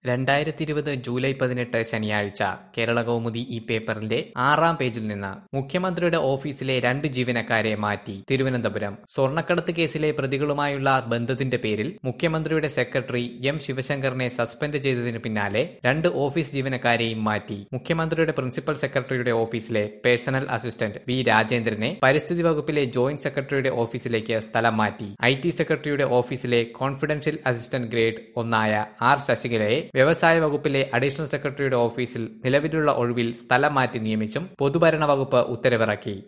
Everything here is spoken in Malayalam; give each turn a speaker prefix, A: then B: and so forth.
A: രണ്ടായിരത്തി ഇരുപത് ജൂലൈ പതിനെട്ട് ശനിയാഴ്ച കേരള കൗമുദി ഈ പേപ്പറിന്റെ ആറാം പേജിൽ നിന്ന് മുഖ്യമന്ത്രിയുടെ ഓഫീസിലെ രണ്ട് ജീവനക്കാരെ മാറ്റി തിരുവനന്തപുരം സ്വർണ്ണക്കടത്ത് കേസിലെ പ്രതികളുമായുള്ള ബന്ധത്തിന്റെ പേരിൽ മുഖ്യമന്ത്രിയുടെ സെക്രട്ടറി എം ശിവശങ്കറിനെ സസ്പെൻഡ് ചെയ്തതിനു പിന്നാലെ രണ്ട് ഓഫീസ് ജീവനക്കാരെയും മാറ്റി മുഖ്യമന്ത്രിയുടെ പ്രിൻസിപ്പൽ സെക്രട്ടറിയുടെ ഓഫീസിലെ പേഴ്സണൽ അസിസ്റ്റന്റ് വി രാജേന്ദ്രനെ പരിസ്ഥിതി വകുപ്പിലെ ജോയിന്റ് സെക്രട്ടറിയുടെ ഓഫീസിലേക്ക് സ്ഥലം മാറ്റി ഐ ടി സെക്രട്ടറിയുടെ ഓഫീസിലെ കോൺഫിഡൻഷ്യൽ അസിസ്റ്റന്റ് ഗ്രേഡ് ഒന്നായ ആർ ശശികലയെ വ്യവസായ വകുപ്പിലെ അഡീഷണൽ സെക്രട്ടറിയുടെ ഓഫീസിൽ നിലവിലുള്ള ഒഴിവിൽ സ്ഥലം മാറ്റി നിയമിച്ചും പൊതുഭരണ വകുപ്പ് ഉത്തരവിറക്കി